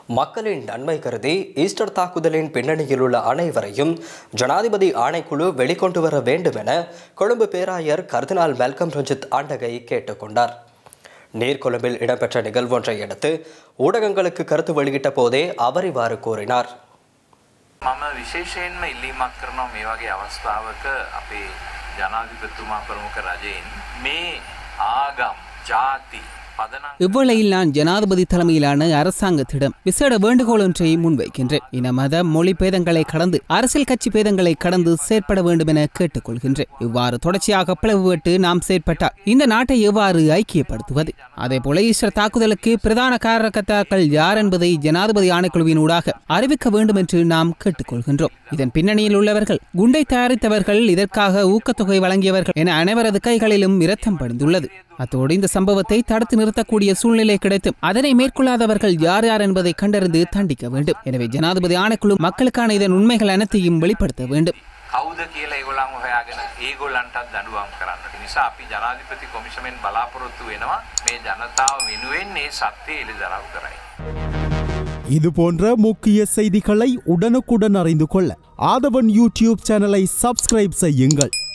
மக்களின் நன்மை கருதி ஈஸ்டர் தாக்குதலின் பின்னணியில் உள்ள அனைவரையும் ஜனாதிபதி ஆணைக்குழு வெளிக்கொண்டு வர வேண்டும் என கொழும்பு பேராயர் கர்தினால் மெல்கம் ரஞ்சித் ஆண்டகை கேட்டுக்கொண்டார் நீர்கொழும்பில் இடம்பெற்ற நிகழ்வொன்றை அடுத்து ஊடகங்களுக்கு கருத்து வெளியிட்ட போதே அவர் இவ்வாறு கூறினார் මම විශේෂයෙන්ම ඉල්ලීමක් කරනවා මේ වගේ අවස්ථාවක අපේ ජනාධිපතිතුමා ප්‍රමුඛ රජයෙන් මේ ආගම් ජාති පදනම් இவ்வேளையில் நான் ஜனாதிபதி தலைமையிலான அரசாங்கத்திடம் விசேட வேண்டுகோள் ஒன்றை முன்வைக்கின்றேன் இன மத மொழி பேதங்களை கடந்து அரசியல் கட்சி பேதங்களை கடந்து செயற்பட வேண்டும் என கேட்டுக்கொள்கின்றேன் இவ்வாறு தொடர்ச்சியாக பிளவுபட்டு நாம் செயற்பட்டால் இந்த நாட்டை எவ்வாறு ஐக்கியப்படுத்துவது அதேபோல ஈஸ்டர் தாக்குதலுக்கு பிரதான காரணகர்த்தாக்கள் யார் என்பதை ஜனாதிபதி ஆணைக்குழுவின் ஊடாக அறிவிக்க வேண்டும் என்று நாம் கேட்டுக்கொள்கின்றோம் இதன் பின்னணியில் உள்ளவர்கள் குண்டை தயாரித்தவர்கள் இதற்காக ஊக்கத்தொகை வழங்கியவர்கள் என அனைவரது கைகளிலும் இரத்தம் படிந்துள்ளது அத்தோடு இந்த சம்பவத்தை தடுத்து நிறுத்தக்கூடிய சூழ்நிலை கிடைத்தும் அதனை மேற்கொள்ளாதவர்கள் யார் யார் என்பதை கண்டறிந்து தண்டிக்க வேண்டும் எனவே ஜனாதிபதி ஆணைக்குழு மக்களுக்கான இதன் உண்மைகள் அனைத்தையும் வெளிப்படுத்த வேண்டும் කවුද කියලා ඒගොල්ලන් හොයාගෙන ඒගොල්ලන්ටත් දඩුවම් කරන්න. ඒ නිසා අපි ජනාධිපති කොමිෂමෙන් බලාපොරොත්තු වෙනවා මේ ජනතාව වෙනුවෙන් මේ සත්‍යය එළිදරව් කරයි. இது போன்ற முக்கிய செய்திகளை உடனுக்குடன் அறிந்து கொள்ள ஆதவன் யூடியூப் சேனலை சப்ஸ்கிரைப் செய்யுங்கள்